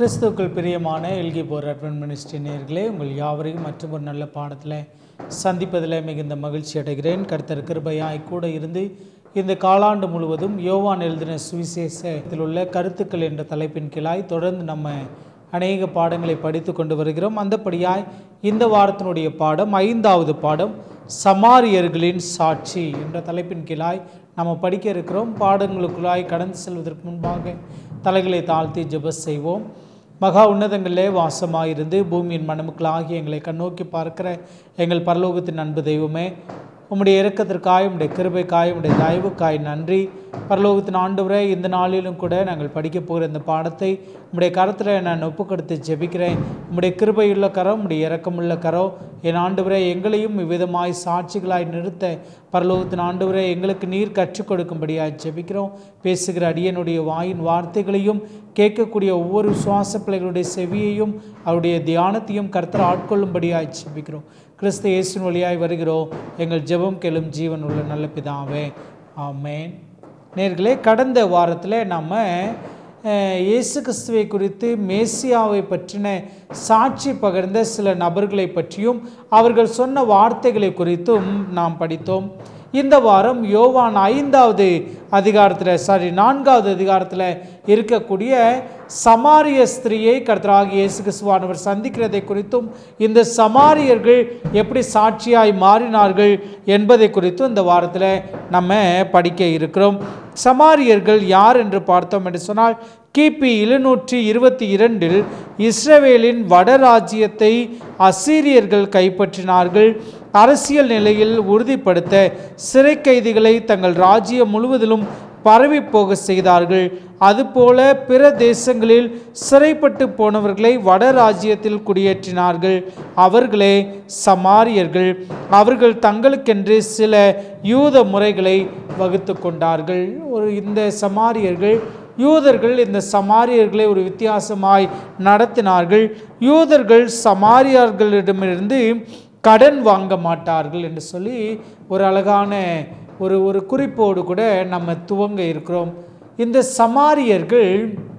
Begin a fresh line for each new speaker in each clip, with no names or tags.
கிறிஸ்துவுக்குள் பிரியமான எல்கி போர் advent ministry நேயர்களே உங்கள் யாவரையும் மற்றும் ஒரு நல்ல பாடத்தில் சந்திப்பதில் மிகுந்த மகிழ்ச்சி அடைகிறேன் கர்த்தர் கிருபையாய் கூட இருந்து இந்த காலாண்டு முழுவதும் யோவான் எழுதின சுவிசேஷத்தில் உள்ள கருத்துக்கள் என்ற தலைப்பின் கீழாய் தொடர்ந்து நம்ம அநேக பாடங்களை படித்து கொண்டு வருகிறோம் அந்தபடியாய் இந்த வாரத்தினுடைய பாடம் ஐந்தாவது பாடம் சமாரியர்களின் சாட்சி என்ற தலைப்பின் கீழாய் நம்ம படிக்க இருக்கிறோம் பாடங்களுக்குள்ளாய் கடந்து செல்வதற்கு முன்பாக தலைகளை தாழ்த்தி ஜெபஸ் செய்வோம் மகா உன்னதங்களிலே வாசமாயிருந்து பூமியின் மணமுக்களாகி எங்களை கண்ணோக்கி பார்க்கிற எங்கள் பரலோகத்தின் அன்பு தெய்வமே உம்முடைய இரக்கத்திற்காய் உம்முடைய கிருபைக்காய் உம்முடைய தயவுக்காய் நன்றி பரலோகத்தின் ஆண்டவரே இந்த நாளிலும் கூட நாங்கள் படிக்க போகிற இந்த பாடத்தை உம்முடைய கரத்தில் நான் ஒப்பு கொடுத்து ஜெபிக்கிறேன் உம்முடைய கிருபையுள்ள கரம் உம்முடைய இரக்கமுள்ள கரம் என் ஆண்டவரே எங்களையும் இவ்விதமாய் சாட்சிகளாய் நிறுத்த பரலோகத்தின் ஆண்டவரே எங்களுக்கு நீர் கற்றுக் கொடுக்கும்படியாய் ஜெபிக்கிறோம் பேசுகிற அடியனுடைய வாயின் வார்த்தைகளையும் கேட்கக்கூடிய ஒவ்வொரு சுவாச பிள்ளைகளுடைய செவியையும் அவருடைய தியானத்தையும் கர்த்தர் ஆட்கொள்ளும்படியாய் ஜெபிக்கிறோம் கிறிஸ்து இயேசுவின் வழியாய் வருகிறோம் எங்கள் ஜெபம் கெளும் ஜீவன் உள்ள நல்ல பிதாவே ஆமேன் நேர்களே கடந்த வாரத்தில் நம்ம அஹ், இயேசு கிறிஸ்துவை குறித்து மேசியாவை பற்றின சாட்சி பகிர்ந்த சில நபர்களை பற்றியும் அவர்கள் சொன்ன வார்த்தைகளை குறித்தும் நாம் படித்தோம் இந்த வாரம் யோவான் ஐந்தாவது அதிகாரத்தில் சாரி நான்காவது அதிகாரத்தில் இருக்கக்கூடிய சமாரிய ஸ்திரியை கர்த்தராகிய இயேசு கிறிஸ்துவானவர் சந்திக்கிறதை குறித்தும் இந்த சமாரியர்கள் எப்படி சாட்சியாய் மாறினார்கள் என்பதை குறித்தும் இந்த வாரத்தில் நம்ம படிக்க இருக்கிறோம் சமாரியர்கள் யார் என்று பார்த்தோம் என்று சொன்னால் கிபி எழுநூற்றி இருபத்தி இரண்டில் இஸ்ரவேலின் வடராஜ்யத்தை அசீரியர்கள் கைப்பற்றினார்கள் அரசியல் நிலையில் உறுதிப்படுத்த சிறை கைதிகளை தங்கள் ராஜ்யம் முழுவதிலும் பரவி போக செய்தார்கள் அதுபோல பிற தேசங்களில் சிறைப்பட்டு போனவர்களை வட ராஜ்யத்தில் குடியேற்றினார்கள் அவர்களே சமாரியர்கள் அவர்கள் தங்களுக்கென்று சில யூத முறைகளை வகுத்து கொண்டார்கள் ஒரு இந்த சமாரியர்கள் யூதர்கள் இந்த சமாரியர்களை ஒரு வித்தியாசமாய் நடத்தினார்கள் யூதர்கள் சமாரியர்களிடமிருந்து கடன் வாங்க மாட்டார்கள் என்று சொல்லி ஒரு அழகான ஒரு ஒரு குறிப்போடு கூட நம்ம துவங்க இருக்கிறோம் இந்த சமாரியர்கள்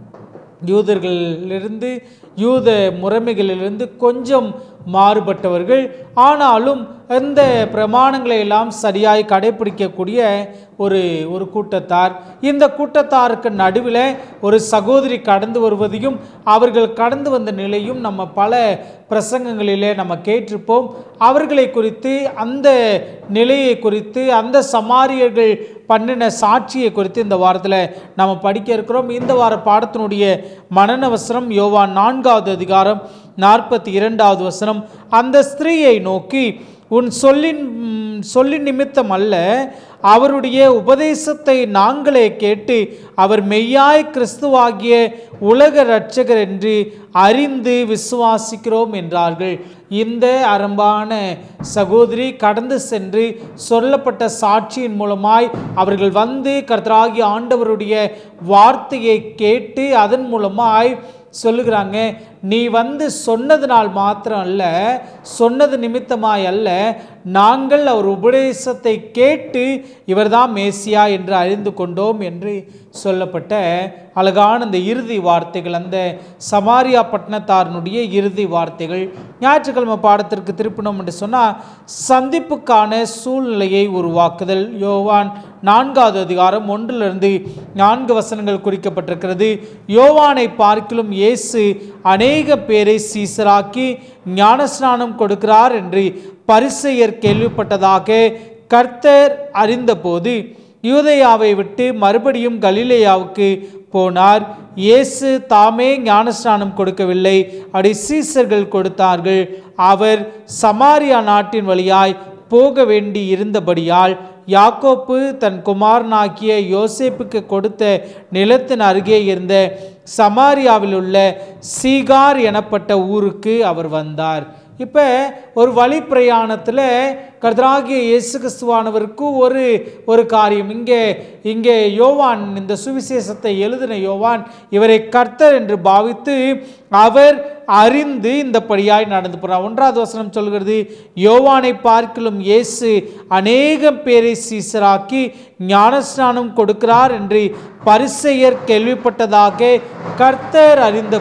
யூதர்களிலிருந்து யூத முறைமைகளிலிருந்து கொஞ்சம் மாறுபட்டவர்கள் ஆனாலும் இந்த பிரமாணங்களை எல்லாம் சரியாய் கடைபிடிக்கக்கூடிய ஒரு ஒரு கூட்டத்தார் இந்த கூட்டத்தாருக்கு நடுவில் ஒரு சகோதரி கடந்து வருவதையும் அவர்கள் கடந்து வந்த நிலையும் நம்ம பல பிரசங்கங்களிலே நம்ம கேட்டிருப்போம் அவர்களை குறித்து அந்த நிலையை குறித்து அந்த சமாரியர்கள் பண்ணின சாட்சியை குறித்து இந்த வாரத்தில் நம்ம படிக்க இருக்கிறோம் இந்த வார பாடத்தினுடைய மனன வசனம் யோவான் நான்காவது அதிகாரம் நாற்பத்தி இரண்டாவது வசனம் அந்த ஸ்திரீயை நோக்கி உன் சொல்லின் ம், சொல்லின் நிமித்தம் அல்ல அவருடைய உபதேசத்தை நாங்களே கேட்டு அவர் மெய்யாய் கிறிஸ்துவாகிய உலக இரட்சகர் என்று அறிந்து விசுவாசிக்கிறோம் என்றார்கள் இந்த அரும்பான சகோதரி கடந்து சென்று சொல்லப்பட்ட சாட்சியின் மூலமாய் அவர்கள் வந்து கர்த்தராகிய ஆண்டவருடைய வார்த்தையை கேட்டு அதன் மூலமாய் சொல்லுகிறாங்க நீ வந்து சொன்னதினால் மாத்திரம் அல்ல சொன்னது நிமித்தமாய் அல்ல நாங்கள் அவர் உபதேசத்தை கேட்டு இவர்தான் மேசியா என்று அறிந்து கொண்டோம் என்று சொல்லப்பட்ட அழகான அந்த இறுதி வார்த்தைகள் அந்த சமாரியா பட்டணத்தாரனுடைய இறுதி வார்த்தைகள் ஞாயிற்றுக்கிழமை பாடத்திற்கு திருப்பினோம் என்று சொன்னால் சந்திப்புக்கான சூழ்நிலையை உருவாக்குதல் யோவான் நான்காவது அதிகாரம் ஒன்றிலிருந்து நான்கு வசனங்கள் குறிக்கப்பட்டிருக்கிறது யோவானை பார்க்கிலும் இயேசு அநேக பேரை சீசராக்கி ஞானஸ்நானம் கொடுக்கிறார் என்று பரிசெயர் கேள்விப்பட்டதாக கர்த்தர் அறிந்தபோது யூதேயாவை விட்டு மறுபடியும் கலிலேயாவுக்கு போனார் இயேசு தாமே ஞானஸ்நானம் கொடுக்கவில்லை அப்படி சீசர்கள் கொடுத்தார்கள் அவர் சமாரியா நாட்டின் வழியாய் போக வேண்டி இருந்தபடியால் யாக்கோப்பு தன் குமாரனாகிய யோசேப்புக்கு கொடுத்த நிலத்தின் அருகே இருந்த சமாரியாவில் உள்ள சீகார் எனப்பட்ட ஊருக்கு அவர் வந்தார் இப்போ ஒரு வழி பிரயாணத்தில் கர்த்தராகிய இயேசு கிறிஸ்துவானவருக்கு ஒரு ஒரு காரியம் இங்கே இங்கே யோவான் இந்த சுவிசேஷத்தை எழுதின யோவான் இவரை கர்த்தர் என்று பாவித்து அவர் அறிந்து இந்த படியாய் நடந்து போகிறார் ஒன்றாவது வசனம் சொல்கிறது யோவானை பார்க்கிலும் இயேசு அநேக பேரை சீசராக்கி ஞானஸ்நானம் கொடுக்கிறார் என்று பரிசெயர் கேள்விப்பட்டதாக கர்த்தர் அறிந்த போது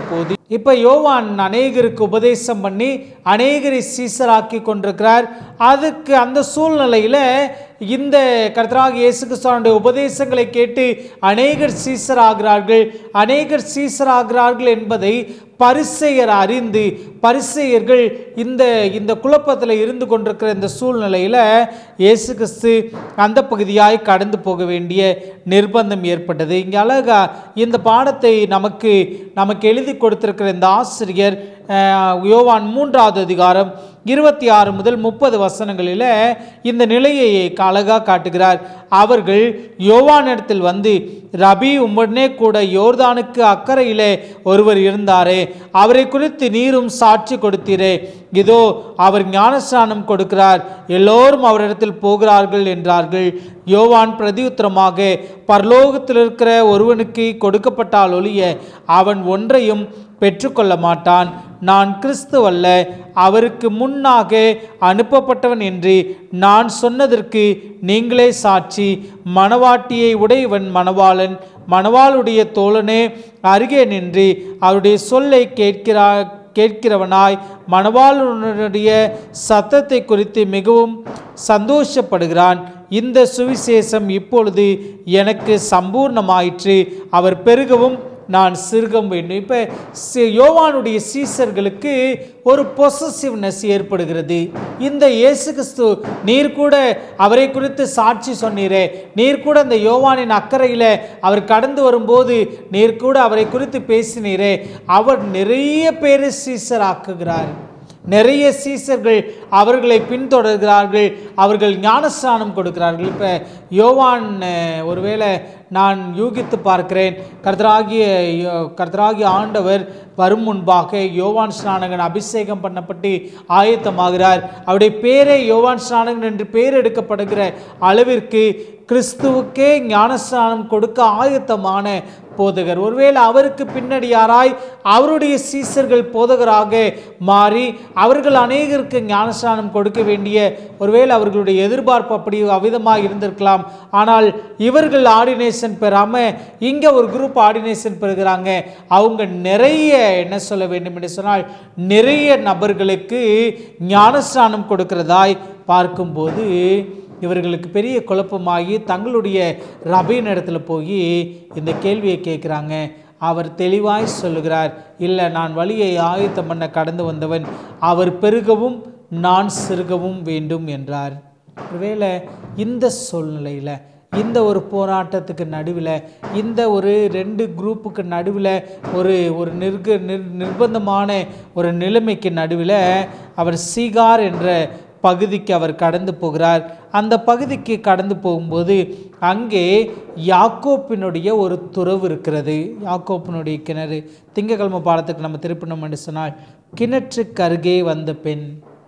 இப்போ யோவான் அநேகருக்கு உபதேசம் பண்ணி அநேகரை சீசராக்கி கொண்டிருக்கிறார் அதுக்கு அந்த சூழ்நிலையில் இந்த கர்த்தராக இயேசு கிறிஸ்துவனுடைய உபதேசங்களை கேட்டு அநேகர் சீசராகிறார்கள் அநேகர் சீசராகிறார்கள் என்பதை பரிசெயர் அறிந்து பரிசெயர்கள் இந்த இந்த குழப்பத்தில் இருந்து கொண்டிருக்கிற இந்த சூழ்நிலையில் இயேசு கிறிஸ்து அந்த பகுதியாய் கடந்து போக வேண்டிய நிர்பந்தம் ஏற்பட்டது இங்கே அழகா இந்த பாடத்தை நமக்கு நமக்கு எழுதி கொடுத்திருக்கிற இந்த ஆசிரியர் அஹ், யோவான் மூன்றாவது அதிகாரம் இருபத்தி ஆறு முதல் முப்பது வசனங்களில் இந்த நிலையை அழகா காட்டுகிறார் அவர்கள் யோவானிடத்தில் வந்து ரபி உம்முடனே கூட யோர்தானுக்கு அக்கறையிலே ஒருவர் இருந்தாரே அவரை குறித்து நீரும் சாட்சி கொடுத்தீரே இதோ அவர் ஞானஸ்நானம் கொடுக்கிறார் எல்லோரும் அவரிடத்தில் போகிறார்கள் என்றார்கள் யோவான் பிரதியுத்தரமாக பரலோகத்தில் இருக்கிற ஒருவனுக்கு கொடுக்கப்பட்டால் ஒழிய அவன் ஒன்றையும் பெற்றுக்கொள்ள மாட்டான் நான் கிறிஸ்துவல்ல அவருக்கு முன்னாக அனுப்பப்பட்டவன் என்று நான் சொன்னதற்கு நீங்களே சாட்சி மணவாட்டியை உடையவன் மணவாளன் மணவாளுடைய தோழனே அருகே நின்று அவருடைய சொல்லை கேட்கிறா கேட்கிறவனாய் மணவாளனுடைய சத்தத்தை குறித்து மிகவும் சந்தோஷப்படுகிறான் இந்த சுவிசேஷம் இப்பொழுது எனக்கு சம்பூர்ணமாயிற்று அவர் பெருகவும் நான் சிறுகம் வேண்டும் இப்போ யோவானுடைய சீசர்களுக்கு ஒரு பொசசிவ்னஸ் ஏற்படுகிறது இந்த இயேசு கிறிஸ்து நீர் கூட அவரை குறித்து சாட்சி சொன்னீரே நீர் கூட அந்த யோவானின் அக்கறையில் அவர் கடந்து வரும்போது நீர் கூட அவரை குறித்து பேசினீரே அவர் நிறைய பேர் சீசர் ஆக்குகிறார் நிறைய சீசர்கள் அவர்களை பின்தொடர்கிறார்கள் அவர்கள் ஞானஸ்நானம் கொடுக்கிறார்கள் இப்போ யோவான் அஹ், ஒருவேளை நான் யூகித்து பார்க்கிறேன் கர்த்தராகிய யோ- கர்த்தராகிய ஆண்டவர் வரும் முன்பாக யோவான் ஸ்நானகன் அபிஷேகம் பண்ணப்பட்டு ஆயத்தமாகிறார் அவருடைய பேரே யோவான் ஸ்நானகன் என்று பேர் எடுக்கப்படுகிற அளவிற்கு கிறிஸ்துவுக்கே ஞானஸ்நானம் கொடுக்க ஆயத்தமான போதகர் ஒருவேளை அவருக்கு பின்னடியாராய் அவருடைய சீசர்கள் போதகராக மாறி அவர்கள் அநேகருக்கு ஞானஸ்நானம் கொடுக்க வேண்டிய ஒருவேளை அவர்களுடைய எதிர்பார்ப்பு அப்படி அவ்விதமாக இருந்திருக்கலாம் ஆனால் இவர்கள் ஆர்டினேஷன் பெறாம இங்க ஒரு குரூப் ஆர்டினேஷன் பெறுகிறாங்க அவங்க நிறைய என்ன சொல்ல வேண்டும் என்று சொன்னால் நிறைய நபர்களுக்கு ஞானஸ்நானம் கொடுக்கிறதாய் பார்க்கும்போது இவர்களுக்கு பெரிய குழப்பமாகி தங்களுடைய ரபின் இடத்துல போய் இந்த கேள்வியை கேட்குறாங்க அவர் தெளிவாய் சொல்லுகிறார் இல்லை நான் வழியை ஆயத்தம் பண்ண கடந்து வந்தவன் அவர் பெருகவும் நான் சிறுகவும் வேண்டும் என்றார் ஒருவேளை இந்த சூழ்நிலையில் இந்த ஒரு போராட்டத்துக்கு நடுவில் இந்த ஒரு ரெண்டு குரூப்புக்கு நடுவில் ஒரு ஒரு நிர்க நிர் நிர்பந்தமான ஒரு நிலைமைக்கு நடுவில் அவர் சீகார் என்ற பகுதிக்கு அவர் கடந்து போகிறார் அந்த பகுதிக்கு கடந்து போகும்போது அங்கே யாக்கோப்பினுடைய ஒரு துறவு இருக்கிறது யாக்கோப்பினுடைய கிணறு திங்கக்கிழமை பாடத்துக்கு நம்ம திருப்பினோம் என்று சொன்னால் கிணற்றுக்கு அருகே வந்த பெண்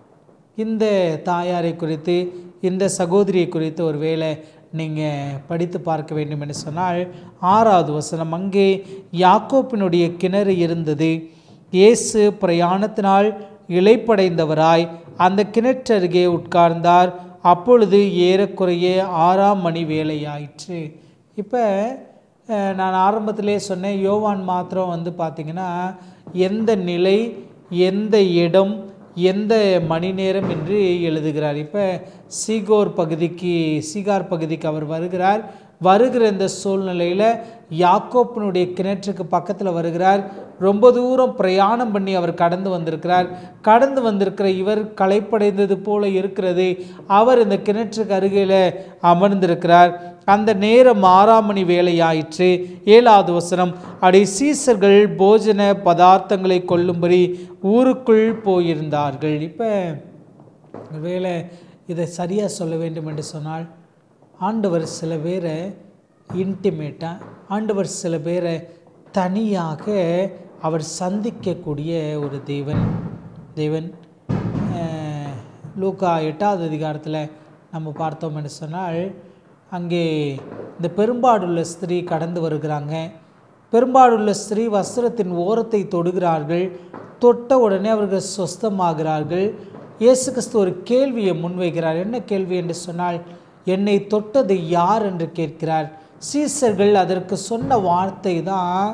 இந்த தாயாரை குறித்து இந்த சகோதரியை குறித்து ஒரு வேளை நீங்கள் படித்து பார்க்க வேண்டும் என்று சொன்னால் ஆறாவது வசனம் அங்கே யாக்கோப்பினுடைய கிணறு இருந்தது இயேசு பிரயாணத்தினால் இளைப்படைந்தவராய் அந்த கிணற்றருகே உட்கார்ந்தார் அப்பொழுது ஏறக்குறைய ஆறாம் மணி வேலையாயிற்று இப்போ அஹ், நான் ஆரம்பத்திலே சொன்னேன் யோவான் மாத்திரம் வந்து பார்த்திங்கன்னா எந்த நிலை எந்த இடம் எந்த மணி நேரம் என்று எழுதுகிறார் இப்போ சீகோர் பகுதிக்கு சீகார் பகுதிக்கு அவர் வருகிறார் வருகிற இந்த சூழ்நிலையில் யாக்கோப்பினுடைய கிணற்றுக்கு பக்கத்தில் வருகிறார் ரொம்ப தூரம் பிரயாணம் பண்ணி அவர் கடந்து வந்திருக்கிறார் கடந்து வந்திருக்கிற இவர் களைப்படைந்தது போல இருக்கிறது அவர் இந்த கிணற்றுக்கு அருகில் அமர்ந்திருக்கிறார் அந்த நேரம் ஆறாம் மணி வேலையாயிற்று ஏழாவது வசனம் அடை சீசர்கள் போஜன பதார்த்தங்களை கொள்ளும்படி ஊருக்குள் போயிருந்தார்கள் இப்போ ஒருவேளை இதை சரியாக சொல்ல வேண்டும் என்று சொன்னால் ஆண்டவர் சில பேரை இன்டிமேட்டாக ஆண்டவர் சில பேரை தனியாக அவர் சந்திக்கக்கூடிய ஒரு தேவன் தேவன் அஹ், லூக்கா எட்டாவது அதிகாரத்தில் நம்ம பார்த்தோம் என்று சொன்னால் அங்கே இந்த பெரும்பாடுள்ள ஸ்திரீ கடந்து வருகிறாங்க பெரும்பாடுள்ள ஸ்திரீ வஸ்திரத்தின் ஓரத்தை தொடுகிறார்கள் தொட்ட உடனே அவர்கள் சொஸ்தமாகிறார்கள் இயேசு கிறிஸ்து ஒரு கேள்வியை முன்வைக்கிறார் என்ன கேள்வி என்று சொன்னால் என்னை தொட்டது யார் என்று கேட்கிறார் சீசர்கள் அதற்கு சொன்ன வார்த்தை தான்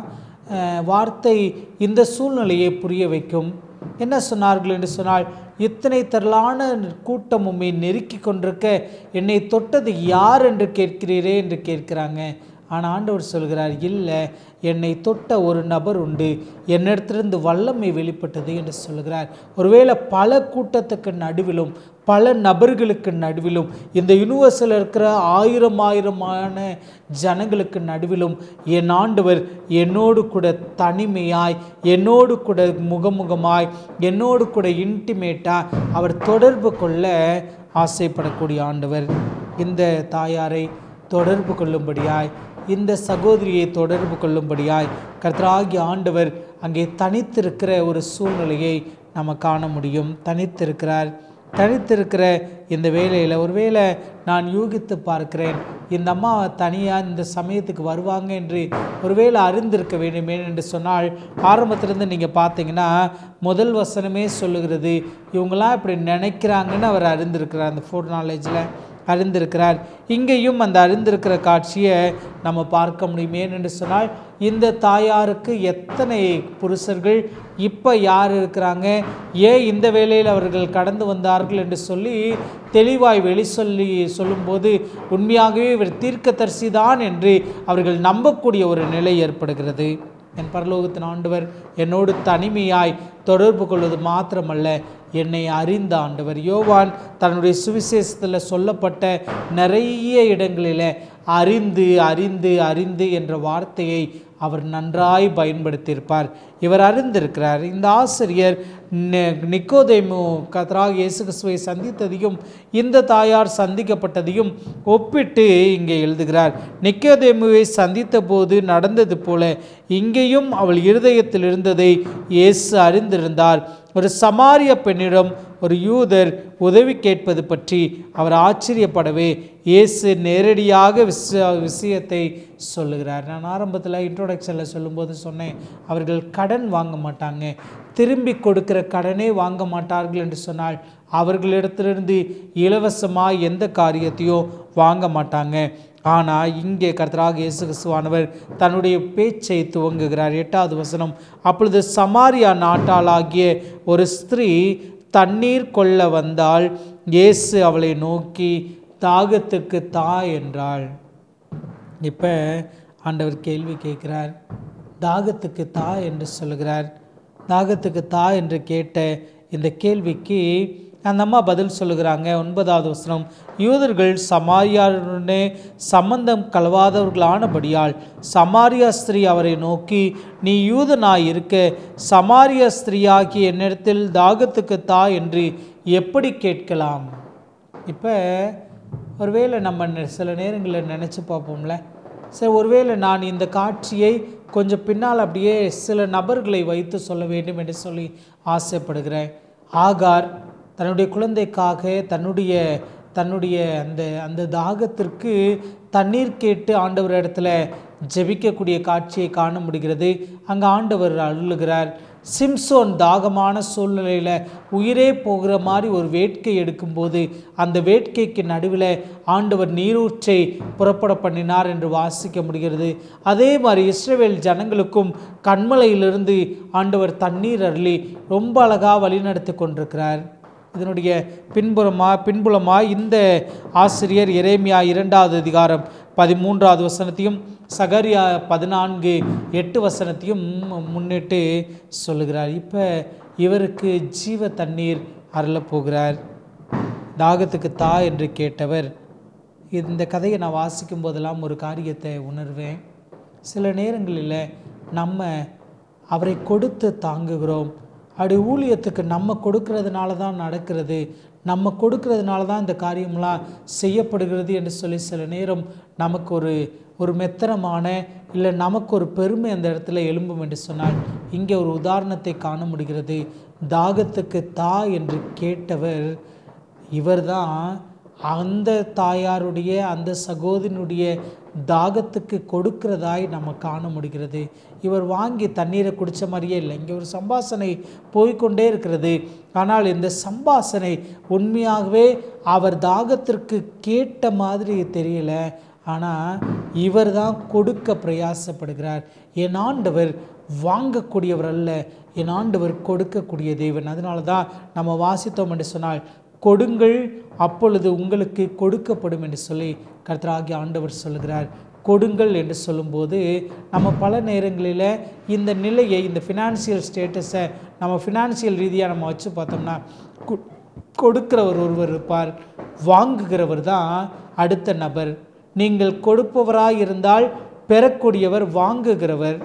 அஹ், வார்த்தை இந்த சூழ்நிலையை புரிய வைக்கும் என்ன சொன்னார்கள் என்று சொன்னால் இத்தனை திரளான கூட்டம் உம்மை நெருக்கி கொண்டிருக்க என்னை தொட்டது யார் என்று கேட்கிறீரே என்று கேட்கிறாங்க ஆனால் ஆண்டவர் சொல்கிறார் இல்லை என்னை தொட்ட ஒரு நபர் உண்டு என்னிடத்திலிருந்து வல்லமை வெளிப்பட்டது என்று சொல்கிறார் ஒருவேளை பல கூட்டத்துக்கு நடுவிலும் பல நபர்களுக்கு நடுவிலும் இந்த யூனிவர்ஸில் இருக்கிற ஆயிரம் ஆயிரமான ஜனங்களுக்கு நடுவிலும் என் ஆண்டவர் என்னோடு கூட தனிமையாய் என்னோடு கூட முகமுகமாய் என்னோடு கூட இன்டிமேட்டாக அவர் தொடர்பு கொள்ள ஆசைப்படக்கூடிய ஆண்டவர் இந்த தாயாரை தொடர்பு கொள்ளும்படியாய் இந்த சகோதரியை தொடர்பு கொள்ளும்படியாய் கர்த்தராகிய ஆண்டவர் அங்கே தனித்திருக்கிற ஒரு சூழ்நிலையை நம்ம காண முடியும் தனித்திருக்கிறார் தனித்திருக்கிற இந்த வேலையில் ஒருவேளை நான் யூகித்து பார்க்கிறேன் இந்த அம்மா தனியாக இந்த சமயத்துக்கு வருவாங்க என்று ஒருவேளை அறிந்திருக்க வேண்டுமே என்று சொன்னால் ஆரம்பத்திலேருந்து நீங்கள் பார்த்தீங்கன்னா முதல் வசனமே சொல்லுகிறது இவங்களாம் இப்படி நினைக்கிறாங்கன்னு அவர் அறிந்திருக்கிறார் அந்த ஃபோர் நாலேஜில் அறிந்திருக்கிறார் இங்கேயும் அந்த அறிந்திருக்கிற காட்சியை நம்ம பார்க்க முடியும் ஏனென்று சொன்னால் இந்த தாயாருக்கு எத்தனை புருஷர்கள் இப்போ யார் இருக்கிறாங்க ஏன் இந்த வேளையில் அவர்கள் கடந்து வந்தார்கள் என்று சொல்லி தெளிவாய் வெளி சொல்லி சொல்லும்போது உண்மையாகவே இவர் தீர்க்கதரிசி தான் என்று அவர்கள் நம்பக்கூடிய ஒரு நிலை ஏற்படுகிறது என் பரலோகத்தின் ஆண்டவர் என்னோடு தனிமையாய் தொடர்பு கொள்வது மாத்திரமல்ல என்னை அறிந்த ஆண்டவர் யோவான் தன்னுடைய சுவிசேஷத்தில் சொல்லப்பட்ட நிறைய இடங்களில் அறிந்து அறிந்து அறிந்து என்ற வார்த்தையை அவர் நன்றாய் பயன்படுத்தியிருப்பார் இவர் அறிந்திருக்கிறார் இந்த ஆசிரியர் நி- நிக்கோதேமு கத்ராக இயேசு கிறிஸ்துவை சந்தித்ததையும் இந்த தாயார் சந்திக்கப்பட்டதையும் ஒப்பிட்டு இங்கே எழுதுகிறார் நிக்கோதேமுவை சந்தித்த போது நடந்தது போல இங்கேயும் அவள் இருதயத்தில் இருந்ததை இயேசு அறிந்திருந்தார் ஒரு சமாரிய பெண்ணிடம் ஒரு யூதர் உதவி கேட்பது பற்றி அவர் ஆச்சரியப்படவே இயேசு நேரடியாக விஷ விஷயத்தை சொல்லுகிறார் நான் ஆரம்பத்தில் இன்ட்ரோடக்ஷனில் சொல்லும்போது சொன்னேன் அவர்கள் கடன் வாங்க மாட்டாங்க திரும்பி கொடுக்கிற கடனே வாங்க மாட்டார்கள் என்று சொன்னால் அவர்களிடத்திலிருந்து இலவசமாக எந்த காரியத்தையும் வாங்க மாட்டாங்க ஆனால் இங்கே கர்த்தராக இயேசு கிறிஸ்துவானவர் தன்னுடைய பேச்சை துவங்குகிறார் எட்டாவது வசனம் அப்பொழுது சமாரியா நாட்டாளாகிய ஒரு ஸ்திரீ தண்ணீர் கொள்ள வந்தால் இயேசு அவளை நோக்கி தாகத்துக்கு தா என்றாள் இப்போ ஆண்டவர் கேள்வி கேட்கிறார் தாகத்துக்கு தா என்று சொல்லுகிறார் தாகத்துக்கு தா என்று கேட்ட இந்த கேள்விக்கு அந்த அம்மா பதில் சொல்லுகிறாங்க ஒன்பதாவது வசனம் யூதர்கள் சமாரியாருடனே சம்பந்தம் கலவாதவர்களானபடியால் சமாரியா ஸ்திரீ அவரை நோக்கி நீ யூதனாய் இருக்க சமாரியா ஸ்திரீயாகி என்னிடத்தில் தாகத்துக்கு தா என்று எப்படி கேட்கலாம் இப்போ ஒருவேளை நம்ம நெ- சில நேரங்களில் நினச்சி பார்ப்போம்ல சரி ஒருவேளை நான் இந்த காட்சியை கொஞ்சம் பின்னால் அப்படியே சில நபர்களை வைத்து சொல்ல வேண்டும் என்று சொல்லி ஆசைப்படுகிறேன் ஆகார் தன்னுடைய குழந்தைக்காக தன்னுடைய தன்னுடைய அந்த அந்த தாகத்திற்கு தண்ணீர் கேட்டு ஆண்டவர் இடத்துல ஜெபிக்கக்கூடிய காட்சியை காண முடிகிறது அங்கே ஆண்டவர் அருளுகிறார் சிம்சோன் தாகமான சூழ்நிலையில் உயிரே போகிற மாதிரி ஒரு வேட்கை எடுக்கும்போது அந்த வேட்கைக்கு நடுவில் ஆண்டவர் நீரூற்றை புறப்பட பண்ணினார் என்று வாசிக்க முடிகிறது அதே மாதிரி இஸ்ரவேல் ஜனங்களுக்கும் கண்மலையிலிருந்து ஆண்டவர் தண்ணீர் அருளி ரொம்ப அழகாக வழிநடத்தி கொண்டிருக்கிறார் இதனுடைய பின்புறமா பின்புலமா இந்த ஆசிரியர் எரேமியா இரண்டாவது அதிகாரம் பதிமூன்றாவது வசனத்தையும் சகரியா பதினான்கு எட்டு வசனத்தையும் முன்னிட்டு சொல்லுகிறார் இப்போ இவருக்கு ஜீவ தண்ணீர் அருளப் போகிறார் தாகத்துக்கு தா என்று கேட்டவர் இந்த கதையை நான் வாசிக்கும் போதெல்லாம் ஒரு காரியத்தை உணர்வேன் சில நேரங்களில் நம்ம அவரை கொடுத்து தாங்குகிறோம் அப்படி ஊழியத்துக்கு நம்ம கொடுக்கறதுனால தான் நடக்கிறது நம்ம கொடுக்கறதுனால தான் இந்த காரியம்லாம் செய்யப்படுகிறது என்று சொல்லி சில நேரம் நமக்கு ஒரு ஒரு மெத்தனமான இல்லை நமக்கு ஒரு பெருமை அந்த இடத்துல எழும்பும் என்று சொன்னால் இங்கே ஒரு உதாரணத்தை காண முடிகிறது தாகத்துக்கு தா என்று கேட்டவர் இவர்தான் அந்த தாயாருடைய அந்த சகோதரனுடைய தாகத்துக்கு கொடுக்கிறதாய் நம்ம காண முடிகிறது இவர் வாங்கி தண்ணீரை குடித்த மாதிரியே இல்லை இங்கே ஒரு சம்பாசனை போய்க்கொண்டே இருக்கிறது ஆனால் இந்த சம்பாசனை உண்மையாகவே அவர் தாகத்திற்கு கேட்ட மாதிரி தெரியல ஆனால் இவர் தான் கொடுக்க பிரயாசப்படுகிறார் என் ஆண்டவர் வாங்கக்கூடியவர் அல்ல என் ஆண்டவர் கொடுக்கக்கூடிய தேவன் அதனால தான் நம்ம வாசித்தோம் என்று சொன்னால் கொடுங்கள் அப்பொழுது உங்களுக்கு கொடுக்கப்படும் என்று சொல்லி கர்த்தராகிய ஆண்டவர் சொல்லுகிறார் கொடுங்கள் என்று சொல்லும்போது நம்ம பல நேரங்களில் இந்த நிலையை இந்த ஃபினான்சியல் ஸ்டேட்டஸை நம்ம ஃபினான்சியல் ரீதியாக நம்ம வச்சு பார்த்தோம்னா கு- கொடுக்கிறவர் ஒருவர் இருப்பார் வாங்குகிறவர் தான் அடுத்த நபர் நீங்கள் கொடுப்பவராய் இருந்தால் பெறக்கூடியவர் வாங்குகிறவர்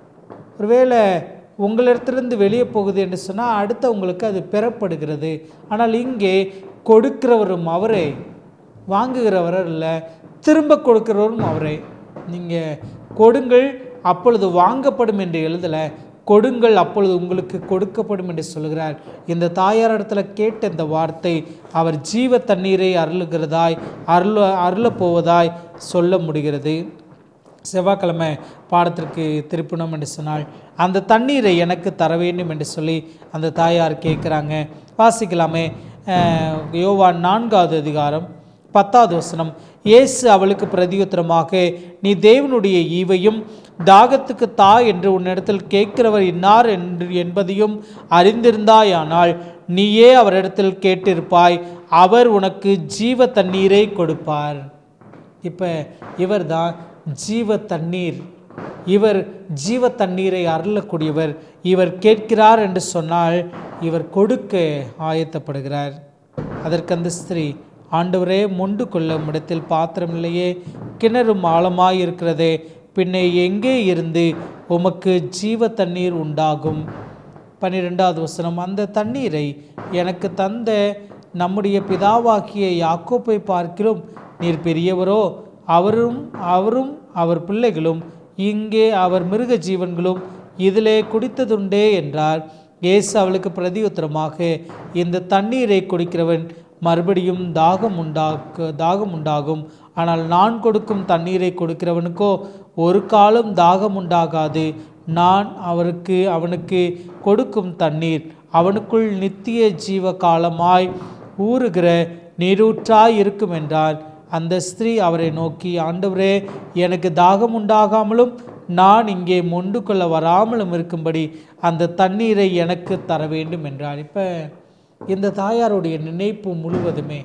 ஒருவேளை உங்களிடத்திலிருந்து வெளியே போகுது என்று சொன்னால் அடுத்தவங்களுக்கு அது பெறப்படுகிறது ஆனால் இங்கே கொடுக்கிறவரும் அவரே வாங்குகிறவர் இல்லை திரும்ப கொடுக்கிறவரும் அவரே நீங்கள் கொடுங்கள் அப்பொழுது வாங்கப்படும் என்று எழுதலை கொடுங்கள் அப்பொழுது உங்களுக்கு கொடுக்கப்படும் என்று சொல்கிறார் இந்த தாயார் இடத்துல கேட்ட இந்த வார்த்தை அவர் ஜீவ தண்ணீரை அருளுகிறதாய் அருள அருளப் போவதாய் சொல்ல முடிகிறது செவ்வாய்க்கிழமை பாடத்திற்கு திருப்பினோம் என்று சொன்னால் அந்த தண்ணீரை எனக்கு தர வேண்டும் என்று சொல்லி அந்த தாயார் கேட்குறாங்க வாசிக்கலாமே அஹ், யோவான் நான்காவது அதிகாரம் பத்தாவது வசனம் இயேசு அவளுக்கு பிரதியுத்தரமாக நீ தேவனுடைய ஈவையும் தாகத்துக்கு தா என்று உன்னிடத்தில் கேட்கிறவர் இன்னார் என்று என்பதையும் அறிந்திருந்தாயானால் நீயே அவரிடத்தில் கேட்டிருப்பாய் அவர் உனக்கு ஜீவ தண்ணீரை கொடுப்பார் இப்போ இவர் தான் ஜீவ தண்ணீர் இவர் ஜீவ தண்ணீரை அருளக்கூடியவர் இவர் கேட்கிறார் என்று சொன்னால் இவர் கொடுக்க ஆயத்தப்படுகிறார் அதற்கு அந்த ஸ்திரீ ஆண்டவரே மொண்டு கொள்ளும் இடத்தில் பாத்திரம் இல்லையே கிணறும் ஆழமாய் இருக்கிறதே பின்னே எங்கே இருந்து உமக்கு ஜீவ தண்ணீர் உண்டாகும் பன்னிரெண்டாவது வசனம் அந்த தண்ணீரை எனக்கு தந்த நம்முடைய பிதாவாகிய யாக்கோப்பை பார்க்கிறோம் நீர் பெரியவரோ அவரும் அவரும் அவர் பிள்ளைகளும் இங்கே அவர் மிருக ஜீவன்களும் இதிலே குடித்ததுண்டே என்றார் இயேசு அவளுக்கு பிரதியுத்தரமாக இந்த தண்ணீரை குடிக்கிறவன் மறுபடியும் தாகம் உண்டாக்கு தாகம் உண்டாகும் ஆனால் நான் கொடுக்கும் தண்ணீரை கொடுக்கிறவனுக்கோ ஒரு காலம் தாகம் உண்டாகாது நான் அவருக்கு அவனுக்கு கொடுக்கும் தண்ணீர் அவனுக்குள் நித்திய ஜீவ காலமாய் ஊறுகிற நீரூற்றாய் இருக்கும் என்றார் அந்த ஸ்திரீ அவரை நோக்கி ஆண்டவரே எனக்கு தாகம் உண்டாகாமலும் நான் இங்கே மொண்டு கொள்ள வராமலும் இருக்கும்படி அந்த தண்ணீரை எனக்கு தர வேண்டும் என்றார் இப்போ இந்த தாயாருடைய நினைப்பு முழுவதுமே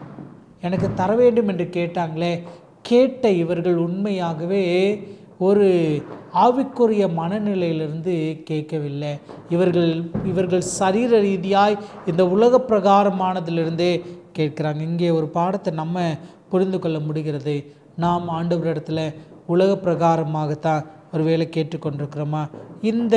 எனக்கு தர வேண்டும் என்று கேட்டாங்களே கேட்ட இவர்கள் உண்மையாகவே ஒரு ஆவிக்குரிய மனநிலையிலிருந்து கேட்கவில்லை இவர்கள் இவர்கள் சரீர ரீதியாய் இந்த உலக பிரகாரமானதிலிருந்தே கேட்குறாங்க இங்கே ஒரு பாடத்தை நம்ம புரிந்து கொள்ள முடிகிறது நாம் ஆண்டவரிடத்துல உலக பிரகாரமாகத்தான் ஒருவேளை கேட்டுக்கொண்டிருக்கிறோமா இந்த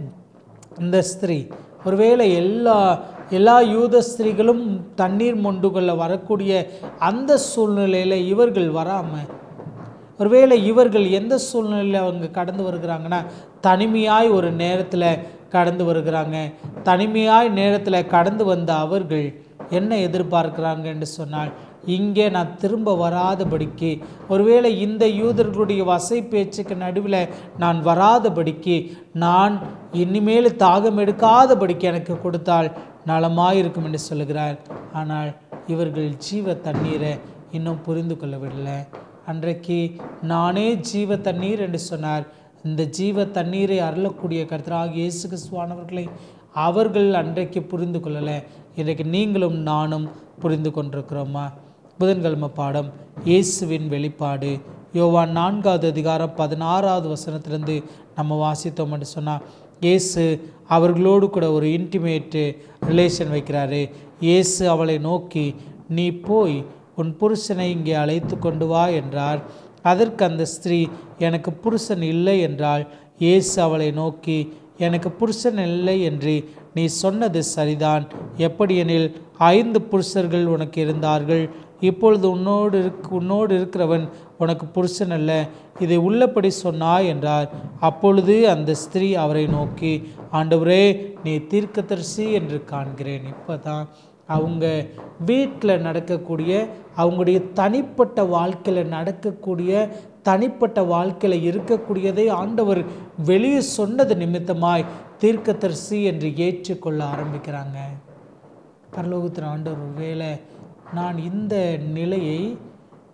இந்த ஸ்திரீ ஒருவேளை எல்லா எல்லா யூத ஸ்திரீகளும் தண்ணீர் மொண்டு கொள்ள வரக்கூடிய அந்த சூழ்நிலையில் இவர்கள் வராமல் ஒருவேளை இவர்கள் எந்த சூழ்நிலையில் அவங்க கடந்து வருகிறாங்கன்னா தனிமையாய் ஒரு நேரத்தில் கடந்து வருகிறாங்க தனிமையாய் நேரத்தில் கடந்து வந்த அவர்கள் என்ன எதிர்பார்க்கிறாங்க என்று சொன்னால் இங்கே நான் திரும்ப வராதபடிக்கு ஒருவேளை இந்த யூதர்களுடைய வசை பேச்சுக்கு நடுவில் நான் வராதபடிக்கு நான் இனிமேல் தாகம் எடுக்காதபடிக்கு எனக்கு கொடுத்தால் நலமாயிருக்கும் என்று சொல்லுகிறார் ஆனால் இவர்கள் ஜீவ தண்ணீரை இன்னும் புரிந்து கொள்ளவில்லை அன்றைக்கு நானே ஜீவ தண்ணீர் என்று சொன்னார் இந்த ஜீவ தண்ணீரை அருளக்கூடிய கர்த்தராக இயேசு கிறிஸ்துவானவர்களை அவர்கள் அன்றைக்கு புரிந்து கொள்ளலை இன்றைக்கு நீங்களும் நானும் புரிந்து கொண்டிருக்கிறோமா புதன்கிழமை பாடம் இயேசுவின் வெளிப்பாடு யோவான் நான்காவது அதிகாரம் பதினாறாவது வசனத்திலிருந்து நம்ம வாசித்தோம் என்று சொன்னால் இயேசு அவர்களோடு கூட ஒரு இன்டிமேட்டு ரிலேஷன் வைக்கிறாரு இயேசு அவளை நோக்கி நீ போய் உன் புருஷனை இங்கே அழைத்து கொண்டு வா என்றார் அதற்கு அந்த ஸ்திரீ எனக்கு புருஷன் இல்லை என்றாள் இயேசு அவளை நோக்கி எனக்கு புருஷன் இல்லை என்று நீ சொன்னது சரிதான் எப்படியெனில் ஐந்து புருஷர்கள் உனக்கு இருந்தார்கள் இப்பொழுது உன்னோடு இருக் உன்னோடு இருக்கிறவன் உனக்கு புருஷன் அல்ல இதை உள்ளபடி சொன்னாய் என்றார் அப்பொழுது அந்த ஸ்திரீ அவரை நோக்கி ஆண்டவரே நீ தீர்க்கதரிசி என்று காண்கிறேன் இப்போ தான் அவங்க வீட்டில் நடக்கக்கூடிய அவங்களுடைய தனிப்பட்ட வாழ்க்கையில் நடக்கக்கூடிய தனிப்பட்ட வாழ்க்கையில் இருக்கக்கூடியதை ஆண்டவர் வெளியே சொன்னது நிமித்தமாய் தீர்க்கதரிசி என்று ஏற்றுக்கொள்ள ஆரம்பிக்கிறாங்க பரலோகத்தின் ஆண்டவர் ஒருவேளை நான் இந்த நிலையை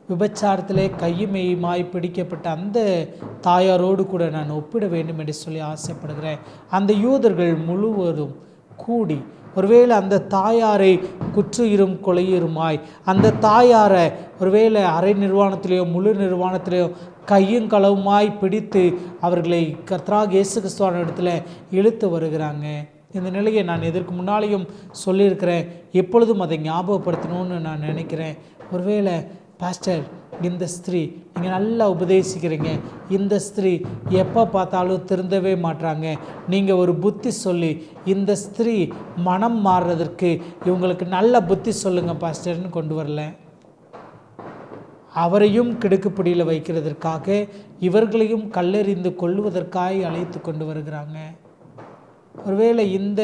விபச்சாரத்திலே கையுமையுமாய் பிடிக்கப்பட்ட அந்த தாயாரோடு கூட நான் ஒப்பிட வேண்டும் என்று சொல்லி ஆசைப்படுகிறேன் அந்த யூதர்கள் முழுவதும் கூடி ஒருவேளை அந்த தாயாரை குற்றுயிரும் கொலையுருமாய் அந்த தாயாரை ஒருவேளை அரை நிர்வாணத்திலேயோ முழு நிர்வாணத்திலேயோ கையும் களவுமாய் பிடித்து அவர்களை கத்ராக் இயேசு கிறிஸ்துவான இடத்துல இழுத்து வருகிறாங்க இந்த நிலையை நான் இதற்கு முன்னாலேயும் சொல்லியிருக்கிறேன் எப்பொழுதும் அதை ஞாபகப்படுத்தணும்னு நான் நினைக்கிறேன் ஒருவேளை பாஸ்டர் இந்த ஸ்திரீ நீங்கள் நல்லா உபதேசிக்கிறீங்க இந்த ஸ்திரீ எப்போ பார்த்தாலும் திருந்தவே மாட்றாங்க நீங்கள் ஒரு புத்தி சொல்லி இந்த ஸ்திரீ மனம் மாறுறதற்கு இவங்களுக்கு நல்ல புத்தி சொல்லுங்கள் பாஸ்டர்னு கொண்டு வரல அவரையும் கிடுக்குப்பிடியில் வைக்கிறதற்காக இவர்களையும் கல்லெறிந்து கொள்ளுவதற்காக அழைத்து கொண்டு வருகிறாங்க ஒருவேளை இந்த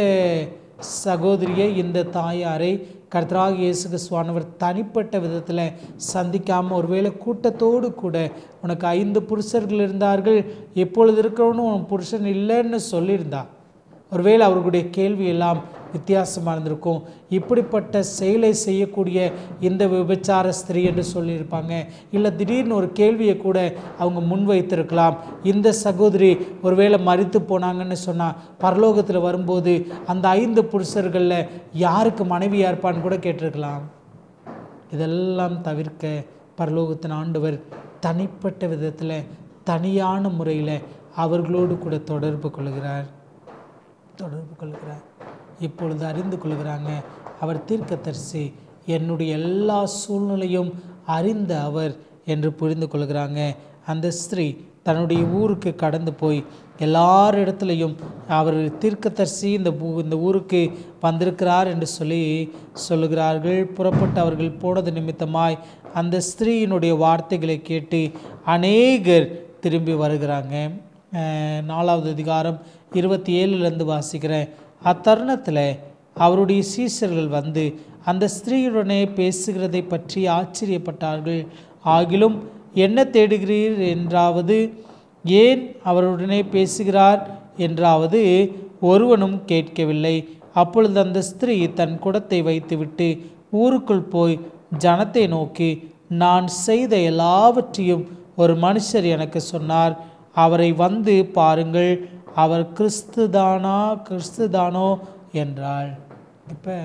சகோதரியை இந்த தாயாரை கர்த்தராக இயேசு கிறிஸ்துவானவர் தனிப்பட்ட விதத்தில் சந்திக்காமல் ஒருவேளை கூட்டத்தோடு கூட உனக்கு ஐந்து புருஷர்கள் இருந்தார்கள் இப்பொழுது இருக்கிறவனும் உன் புருஷன் இல்லைன்னு சொல்லியிருந்தா ஒருவேளை அவர்களுடைய கேள்வி எல்லாம் வித்தியாசமாக இருந்திருக்கும் இப்படிப்பட்ட செயலை செய்யக்கூடிய இந்த விபச்சார ஸ்திரீ என்று சொல்லியிருப்பாங்க இல்லை திடீர்னு ஒரு கேள்வியை கூட அவங்க முன்வைத்திருக்கலாம் இந்த சகோதரி ஒருவேளை மறித்து போனாங்கன்னு சொன்னால் பரலோகத்தில் வரும்போது அந்த ஐந்து புருஷர்களில் யாருக்கு மனைவியாக இருப்பான்னு கூட கேட்டிருக்கலாம் இதெல்லாம் தவிர்க்க பரலோகத்தின் ஆண்டவர் தனிப்பட்ட விதத்தில் தனியான முறையில் அவர்களோடு கூட தொடர்பு கொள்கிறார் தொடர்பு கொள்கிறார் இப்பொழுது அறிந்து கொள்கிறாங்க அவர் தீர்க்கதரிசி என்னுடைய எல்லா சூழ்நிலையும் அறிந்த அவர் என்று புரிந்து கொள்கிறாங்க அந்த ஸ்திரீ தன்னுடைய ஊருக்கு கடந்து போய் எல்லார் இடத்துலையும் அவர் தீர்க்கதரிசி இந்த பூ- இந்த ஊருக்கு வந்திருக்கிறார் என்று சொல்லி சொல்லுகிறார்கள் புறப்பட்டு அவர்கள் போனது நிமித்தமாய் அந்த ஸ்திரீயினுடைய வார்த்தைகளை கேட்டு அநேகர் திரும்பி வருகிறாங்க அஹ் நாலாவது அதிகாரம் இருபத்தி ஏழுலேருந்து வாசிக்கிறேன் அத்தருணத்தில் அவருடைய சீசர்கள் வந்து அந்த ஸ்திரீயுடனே பேசுகிறதை பற்றி ஆச்சரியப்பட்டார்கள் ஆகிலும் என்ன தேடுகிறீர் என்றாவது ஏன் அவருடனே பேசுகிறார் என்றாவது ஒருவனும் கேட்கவில்லை அப்பொழுது அந்த ஸ்திரீ தன் குடத்தை வைத்துவிட்டு ஊருக்குள் போய் ஜனத்தை நோக்கி நான் செய்த எல்லாவற்றையும் ஒரு மனுஷர் எனக்கு சொன்னார் அவரை வந்து பாருங்கள் அவர் கிறிஸ்துதானா கிறிஸ்துதானோ என்றாள் இப்போ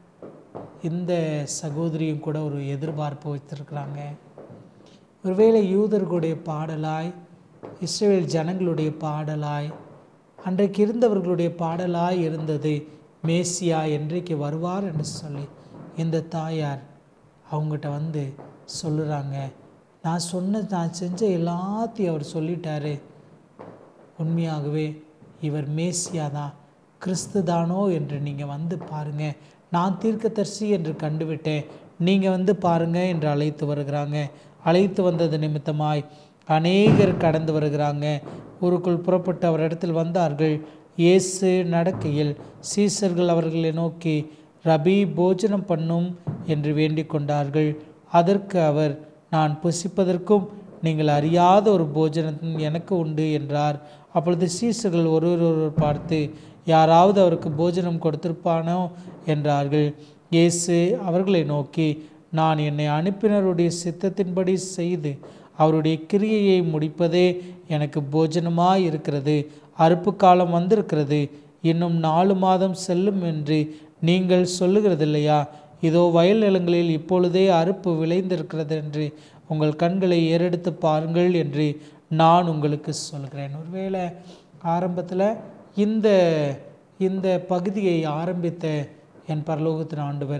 இந்த சகோதரியும் கூட ஒரு எதிர்பார்ப்பு வைத்திருக்கிறாங்க ஒருவேளை யூதர்களுடைய பாடலாய் இஸ்ரேல் ஜனங்களுடைய பாடலாய் அன்றைக்கு இருந்தவர்களுடைய பாடலாய் இருந்தது மேசியா என்றைக்கு வருவார் என்று சொல்லி இந்த தாயார் அவங்ககிட்ட வந்து சொல்லுறாங்க நான் சொன்ன நான் செஞ்ச எல்லாத்தையும் அவர் சொல்லிட்டாரு உண்மையாகவே இவர் மேசியா தான் கிறிஸ்து தானோ என்று நீங்கள் வந்து பாருங்க நான் தீர்க்கதரிசி என்று கண்டுவிட்டேன் நீங்கள் வந்து பாருங்க என்று அழைத்து வருகிறாங்க அழைத்து வந்தது நிமித்தமாய் அநேகர் கடந்து வருகிறாங்க ஊருக்குள் புறப்பட்டு அவர் இடத்தில் வந்தார்கள் இயேசு நடக்கையில் சீசர்கள் அவர்களை நோக்கி ரபி போஜனம் பண்ணும் என்று வேண்டிக் கொண்டார்கள் அதற்கு அவர் நான் புசிப்பதற்கும் நீங்கள் அறியாத ஒரு போஜனம் எனக்கு உண்டு என்றார் அப்பொழுது சீசர்கள் ஒருவர் ஒருவர் பார்த்து யாராவது அவருக்கு போஜனம் கொடுத்திருப்பானோ என்றார்கள் இயேசு அவர்களை நோக்கி நான் என்னை அனுப்பினருடைய சித்தத்தின்படி செய்து அவருடைய கிரியையை முடிப்பதே எனக்கு போஜனமாய் இருக்கிறது அறுப்பு காலம் வந்திருக்கிறது இன்னும் நாலு மாதம் செல்லும் என்று நீங்கள் சொல்லுகிறதில்லையா இதோ வயல் நிலங்களில் இப்பொழுதே அறுப்பு விளைந்திருக்கிறது என்று உங்கள் கண்களை ஏறெடுத்து பாருங்கள் என்று நான் உங்களுக்கு சொல்கிறேன் ஒருவேளை ஆரம்பத்தில் இந்த இந்த பகுதியை ஆரம்பித்த என் பரலோகத்தின் ஆண்டவர்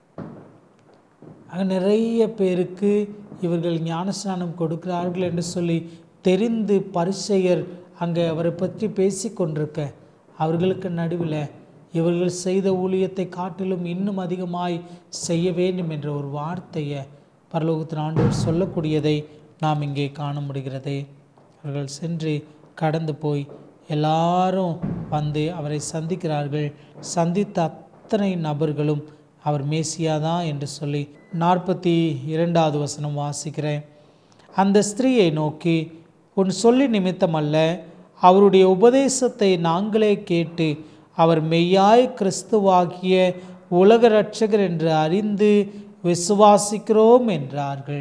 அங்கே நிறைய பேருக்கு இவர்கள் ஞானஸ்நானம் கொடுக்கிறார்கள் என்று சொல்லி தெரிந்து பரிசெயர் அங்கே அவரை பற்றி பேசி கொண்டிருக்க அவர்களுக்கு நடுவில் இவர்கள் செய்த ஊழியத்தை காட்டிலும் இன்னும் அதிகமாய் செய்ய வேண்டும் என்ற ஒரு வார்த்தையை பரலோகத்தின் ஆண்டவர் சொல்லக்கூடியதை நாம் இங்கே காண முடிகிறது அவர்கள் சென்று கடந்து போய் எல்லாரும் வந்து அவரை சந்திக்கிறார்கள் சந்தித்த அத்தனை நபர்களும் அவர் மேசியாதான் என்று சொல்லி நாற்பத்தி இரண்டாவது வசனம் வாசிக்கிறேன் அந்த ஸ்திரீயை நோக்கி உன் சொல்லி நிமித்தம் அல்ல அவருடைய உபதேசத்தை நாங்களே கேட்டு அவர் மெய்யாய் கிறிஸ்துவாகிய உலக இரட்சகர் என்று அறிந்து விசுவாசிக்கிறோம் என்றார்கள்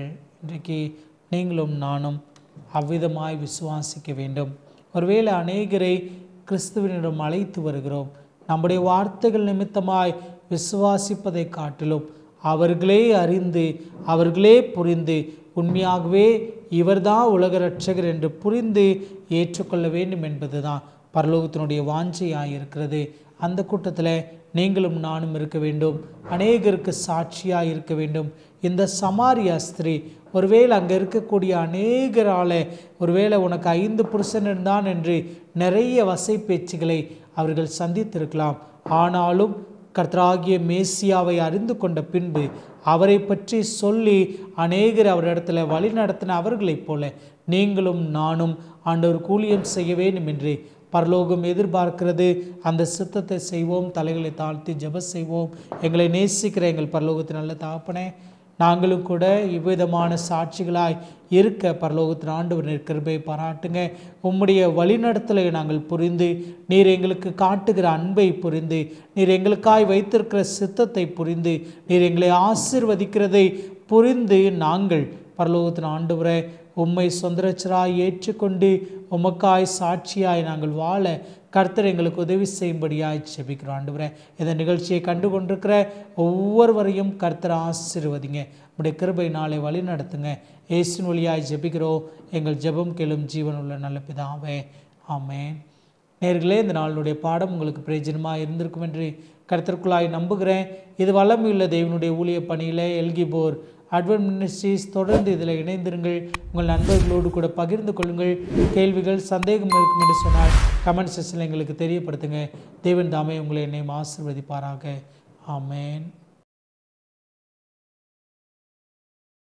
இன்றைக்கு நீங்களும் நானும் அவ்விதமாய் விசுவாசிக்க வேண்டும் ஒருவேளை அநேகரை கிறிஸ்துவனிடம் அழைத்து வருகிறோம் நம்முடைய வார்த்தைகள் நிமித்தமாய் விசுவாசிப்பதை காட்டிலும் அவர்களே அறிந்து அவர்களே புரிந்து உண்மையாகவே இவர்தான் உலக ரட்சகர் என்று புரிந்து ஏற்றுக்கொள்ள வேண்டும் என்பதுதான் பரலோகத்தினுடைய வாஞ்சையாக இருக்கிறது அந்த கூட்டத்தில் நீங்களும் நானும் இருக்க வேண்டும் அநேகருக்கு சாட்சியாக இருக்க வேண்டும் இந்த சமாரியா ஸ்திரீ ஒருவேளை அங்கே இருக்கக்கூடிய அநேகரால் ஒருவேளை உனக்கு ஐந்து புருஷன் இருந்தான் என்று நிறைய வசை பேச்சுகளை அவர்கள் சந்தித்திருக்கலாம் ஆனாலும் கர்த்தராகிய மேசியாவை அறிந்து கொண்ட பின்பு அவரை பற்றி சொல்லி அநேகர் அவரிடத்துல வழி நடத்தின அவர்களைப் போல நீங்களும் நானும் ஆண்டவர் கூலியம் செய்ய வேண்டும் என்று பரலோகம் எதிர்பார்க்கிறது அந்த சித்தத்தை செய்வோம் தலைகளை தாழ்த்தி ஜெப செய்வோம் எங்களை நேசிக்கிற எங்கள் பரலோகத்தின் நல்ல தாப்பனே நாங்களும் கூட இவ்விதமான சாட்சிகளாய் இருக்க பரலோகத்தின் ஆண்டவர் கிருபை பாராட்டுங்க உம்முடைய வழிநடத்தலை நாங்கள் புரிந்து நீர் எங்களுக்கு காட்டுகிற அன்பை புரிந்து நீர் எங்களுக்காய் வைத்திருக்கிற சித்தத்தை புரிந்து நீர் எங்களை ஆசிர்வதிக்கிறதை புரிந்து நாங்கள் பரலோகத்தின் ஆண்டவரை உம்மை சொந்தரச்சராய் ஏற்றுக்கொண்டு உமக்காய் சாட்சியாய் நாங்கள் வாழ கர்த்தர் எங்களுக்கு உதவி செய்யும்படியாய் செபிக்கிறோம் ஆண்டவரே இந்த நிகழ்ச்சியை கண்டு கொண்டிருக்கிற ஒவ்வொருவரையும் கர்த்தர் ஆசீர்வதிங்க உடைய கிருபை நாளை வழி நடத்துங்க ஏசின் வழியாய் ஜெபிக்கிறோம் எங்கள் ஜெபம் கெழும் ஜீவன் உள்ள நல்ல பிதாவே ஆமென் நேர்களே இந்த நாளுடைய பாடம் உங்களுக்கு பிரயோஜனமாக இருந்திருக்கும் என்று கருத்திற்குள்ளாய் நம்புகிறேன் இது வல்லமையுள்ள தேவனுடைய ஊழிய பணியில் எல்கிபோர் அட்வன் மினிஸ்ட்ரீஸ் தொடர்ந்து இதில் இணைந்திருங்கள் உங்கள் நண்பர்களோடு கூட பகிர்ந்து கொள்ளுங்கள் கேள்விகள் சந்தேகம் இருக்கும் என்று சொன்னால் கமெண்ட் செக்ஷனில் எங்களுக்கு தெரியப்படுத்துங்க தேவன் தாமே உங்களை என்னை ஆசீர்வதிப்பாராக ஆமென்